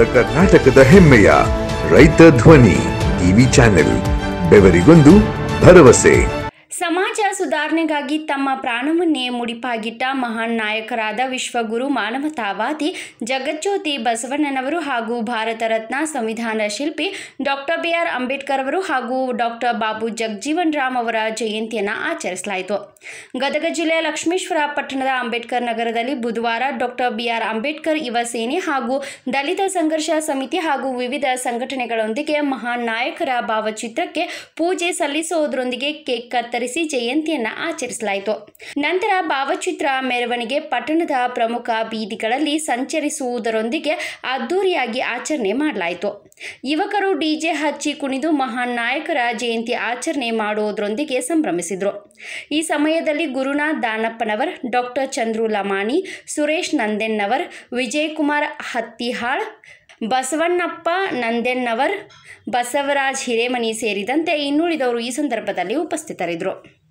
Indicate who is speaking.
Speaker 1: ಕರ್ನಾಟಕದ ಹೆಮ್ಮೆಯ ರೈತ ಧ್ವನಿ ಟಿವಿ ಚಾನೆಲ್ ಬೆವರಿಗೊಂದು ಭರವಸೆ
Speaker 2: ಸಮಾಜ ಸುಧಾರಣೆಗಾಗಿ ತಮ್ಮ ಪ್ರಾಣವನ್ನೇ ಮುಡಿಪಾಗಿಟ್ಟ ಮಹಾನ್ ನಾಯಕರಾದ ವಿಶ್ವಗುರು ಮಾನವತಾವಾದಿ ಜಗಜ್ಯೋತಿ ಬಸವಣ್ಣನವರು ಹಾಗೂ ಭಾರತ ರತ್ನ ಸಂವಿಧಾನ ಶಿಲ್ಪಿ ಡಾಕ್ಟರ್ ಬಿ ಆರ್ ಅಂಬೇಡ್ಕರ್ ಅವರು ಹಾಗೂ ಡಾಕ್ಟರ್ ಬಾಬು ಜಗಜೀವನ್ ರಾಮ್ ಅವರ ಜಯಂತಿಯನ್ನು ಆಚರಿಸಲಾಯಿತು ಗದಗ ಜಿಲ್ಲೆಯ ಲಕ್ಷ್ಮೇಶ್ವರ ಪಟ್ಟಣದ ಅಂಬೇಡ್ಕರ್ ನಗರದಲ್ಲಿ ಬುಧವಾರ ಡಾಕ್ಟರ್ ಬಿ ಆರ್ ಅಂಬೇಡ್ಕರ್ ಯುವ ಸೇನೆ ಹಾಗೂ ದಲಿತ ಸಂಘರ್ಷ ಸಮಿತಿ ಹಾಗೂ ವಿವಿಧ ಸಂಘಟನೆಗಳೊಂದಿಗೆ ಮಹಾನ್ ನಾಯಕರ ಭಾವಚಿತ್ರಕ್ಕೆ ಪೂಜೆ ಸಲ್ಲಿಸುವುದರೊಂದಿಗೆ ಕೇಕ್ ಕತ್ತರಿಸಿ ಜಯಂತಿಯನ್ನು ಆಚರಿಸಲಾಯಿತು ನಂತರ ಭಾವಚಿತ್ರ ಮೆರವಣಿಗೆ ಪಟ್ಟಣದ ಪ್ರಮುಖ ಬೀದಿಗಳಲ್ಲಿ ಸಂಚರಿಸುವುದರೊಂದಿಗೆ ಅದ್ದೂರಿಯಾಗಿ ಆಚರಣೆ ಮಾಡಲಾಯಿತು ಯುವಕರು ಡಿಜೆ ಹಚ್ಚಿ ಕುಣಿದು ಮಹಾನ್ ನಾಯಕರ ಜಯಂತಿ ಆಚರಣೆ ಮಾಡುವುದರೊಂದಿಗೆ ಸಂಭ್ರಮಿಸಿದರು ಈ ಸಮಯದಲ್ಲಿ ಗುರುನಾಥ್ ದಾನಪ್ಪನವರ್ ಡಾಕ್ಟರ್ ಚಂದ್ರು ಲಮಾಣಿ ಸುರೇಶ್ ನಂದೆನ್ನವರ್ ವಿಜಯಕುಮಾರ್ ಹತ್ತಿಹಾಳ್ ಬಸವಣ್ಣಪ್ಪ ನಂದೆನ್ನವರ್ ಬಸವರಾಜ್ ಹಿರೇಮನಿ ಸೇರಿದಂತೆ ಇನ್ನುಳಿದವರು ಈ ಸಂದರ್ಭದಲ್ಲಿ ಉಪಸ್ಥಿತರಿದ್ದರು